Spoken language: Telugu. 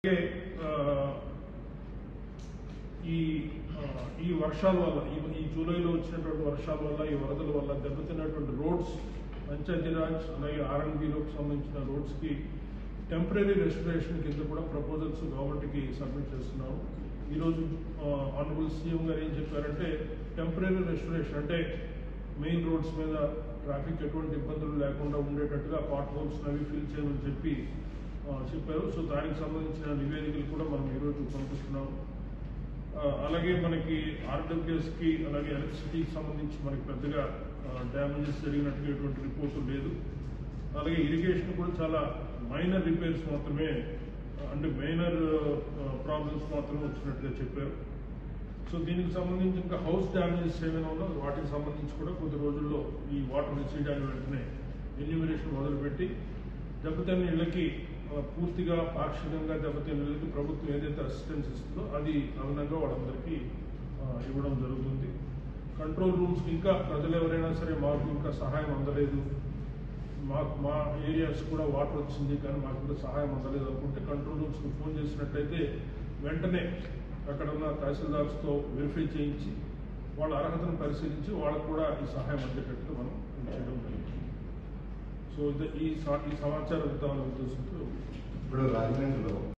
అలాగే, ఆ, ఈ ఆ, ఈ వర్షాల వల్ల ఈ- ఈ జూలైలో వచ్చినటువంటి వర్షాల వల్ల ఈ వరదల వల్ల దెబ్బతిన్నటువంటి రోడ్స్ పంచాయతీరాజ్ అలాగే ఆర్ఎన్బిలోకి సంబంధించిన రోడ్స్కి టెంపరీ రెస్టరేషన్ కింద కూడా ప్రపోజల్స్ గవర్నమెంట్కి సబ్మిట్ చేస్తున్నాము ఈరోజు ఆనరబుల్ సీఎం గారు ఏం చెప్పారంటే టెంపరీ రెస్టరేషన్ అంటే మెయిన్ రోడ్స్ మీద ట్రాఫిక్ ఎటువంటి ఇబ్బందులు లేకుండా ఉండేటట్టుగా పాట్ హోల్స్ అవి ఫిల్ చేయమని చెప్పి ఆ, చెప్పారు సో దానికి సంబంధించిన నివేదికలు కూడా మనం ఈరోజు పంపిస్తున్నాం ఆ, అలాగే మనకి ఆర్డబ్ల్యూఎస్ కి అలాగే ఎలక్ట్రిసిటీకి సంబంధించి మనకి పెద్దగా డ్యామేజెస్ జరిగినట్టుగా ఎటువంటి రిపోర్టు లేదు అలాగే ఇరిగేషన్ కూడా చాలా మైనర్ రిపేర్స్ మాత్రమే ఆ, అంటే మైనర్ ప్రాబ్లమ్స్ మాత్రమే వచ్చినట్టుగా చెప్పారు సో దీనికి సంబంధించి ఇంకా హౌస్ డ్యామేజెస్ ఏమైనా ఉన్నా వాటికి సంబంధించి కూడా కొద్ది రోజుల్లో ఈ వాటర్ రిసీడ్ అయిన వెంటనే ఎన్యూమినేషన్ మొదలుపెట్టి దెబ్బతిన్న ఇళ్ళకి ఆ, పూర్తిగా పాక్షికంగా దెబ్బతిన్న ఇళ్ళకి ప్రభుత్వం ఏదైతే అసిస్టెన్స్ ఇస్తుందో అది అదనంగా వాళ్ళందరికీ ఆ, ఇవ్వడం జరుగుతుంది కంట్రోల్ రూమ్స్కి ఇంకా ప్రజలు ఎవరైనా సరే మాకు ఇంకా సహాయం అందలేదు మాకు మా ఏరియాస్ కూడా వాటర్ వచ్చింది కానీ మాకు కూడా సహాయం అందలేదు అనుకుంటే కంట్రోల్ రూమ్స్కి ఫోన్ చేసినట్లయితే వెంటనే అక్కడ ఉన్న తహసీల్దార్స్తో వెరిఫై చేయించి వాళ్ళ అర్హతను పరిశీలించి వాళ్ళకు కూడా ఈ సహాయం అందేటట్టు మనం చేయడం జరుగుతుంది సో ఇది ఈ సా- ఈ సమాచారం ఇద్దామనే ఉద్దేశంతో ఇప్పుడు రాజమండ్రిలో